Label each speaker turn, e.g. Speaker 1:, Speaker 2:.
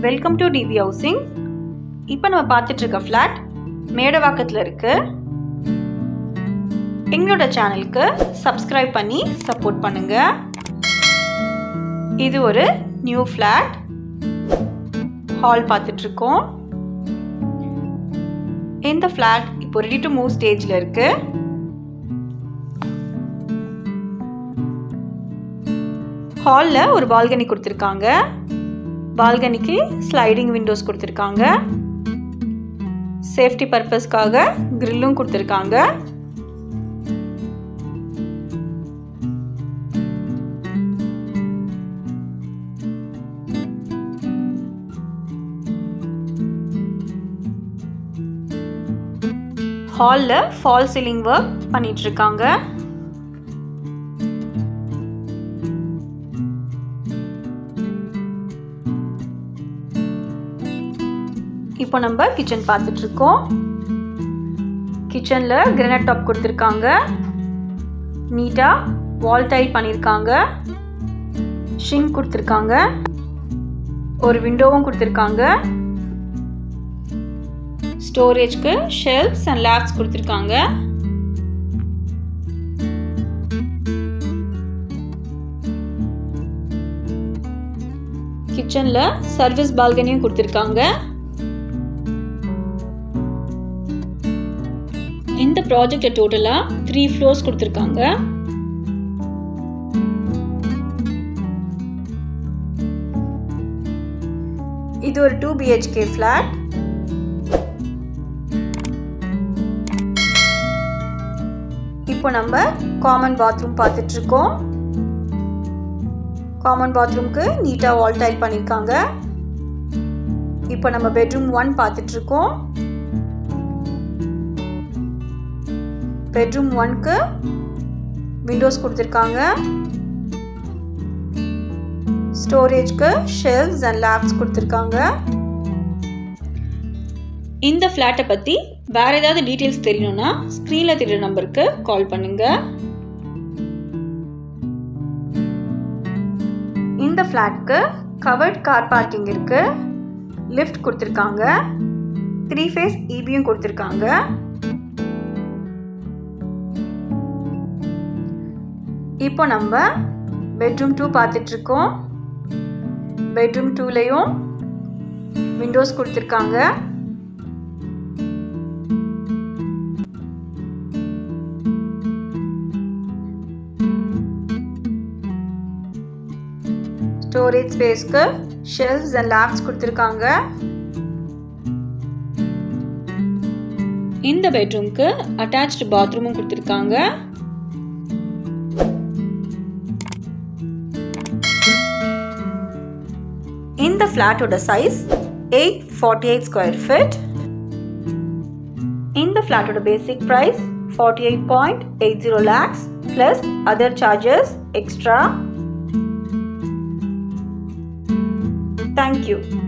Speaker 1: welcome to TV housing இப்போ நம்ம பார்த்துட்டு இருக்க ஃப்ளாட் மேடவாக்கத்தில் இருக்கு எங்களோட சேனலுக்கு சப்ஸ்கிரைப் பண்ணி சப்போர்ட் பண்ணுங்க இது ஒரு நியூ ஃப்ளாட் ஹால் பார்த்துட்டு இருக்கோம் இந்த ஃப்ளாட் இப்போ ரெடி டு மூவ் ஸ்டேஜில் இருக்கு ஹாலில் ஒரு பால்கனி கொடுத்துருக்காங்க பால்கனிக்கு ஸ்லைடிங் விண்டோஸ் கொடுத்துருக்காங்க சேஃப்டி பர்பஸ்க்காக கிரில்லும் கொடுத்துருக்காங்க ஹாலில் ஃபால் சீலிங் ஒர்க் பண்ணிட்டு இருக்காங்க இப்போ நம்ம கிச்சன் பார்த்துட்டு இருக்கோம் கிச்சனில் கிரனைட் டாப் கொடுத்துருக்காங்க நீட்டாக வால் டைல் பண்ணியிருக்காங்க ஷிங்க் கொடுத்துருக்காங்க ஒரு விண்டோவும் கொடுத்துருக்காங்க ஸ்டோரேஜ்க்கு ஷெல்ஃப்ஸ் அண்ட் லேப்ஸ் கொடுத்துருக்காங்க கிச்சனில் சர்வீஸ் பால்கனியும் கொடுத்துருக்காங்க இந்த ப்ராஜெக்டை டோட்டலாக த்ரீ ஃப்ளோர்ஸ் கொடுத்துருக்காங்க இது ஒரு டூ பிஹெச்கே ஃப்ளாட் இப்போ நம்ம காமன் பாத்ரூம் பார்த்துட்டு இருக்கோம் காமன் பாத்ரூம்க்கு நீட்டாக வால் டைல் பண்ணியிருக்காங்க இப்போ நம்ம பெட்ரூம் ஒன் பார்த்துட்டு இருக்கோம் பெட்ரூம் ஒன்க்கு விண்டோஸ் கொடுத்துருக்காங்க ஸ்டோரேஜ்க்கு ஷெல்ஃப்ஸ் அண்ட் லேப்ஸ் கொடுத்துருக்காங்க இந்த ஃப்ளாட்டை பற்றி வேறு ஏதாவது டீட்டெயில்ஸ் தெரியணும்னா ஸ்க்ரீனில் தெரியுற நம்பருக்கு கால் பண்ணுங்க இந்த ஃப்ளாட்க்கு கவர்ட் கார் பார்க்கிங் இருக்கு லிஃப்ட் கொடுத்துருக்காங்க த்ரீ ஃபேஸ் இபியும் கொடுத்துருக்காங்க இப்போ நம்ம பெட்ரூம் டூ பார்த்துட்ருக்கோம் பெட்ரூம் டூலேயும் விண்டோஸ் கொடுத்துருக்காங்க ஸ்டோரேஜ் ஸ்பேஸ்க்கு ஷெல்ஃப்ஸ் அண்ட் லேப்ஸ் கொடுத்துருக்காங்க இந்த பெட்ரூம்க்கு அட்டாச்டு பாத்ரூமும் கொடுத்துருக்காங்க இந்த ஃப்ளாட்டோட size eight forty eight square feet இந்த ஃப்ளாட்டோட basic price forty eight point eight zero lakhs plus other charges extra thank you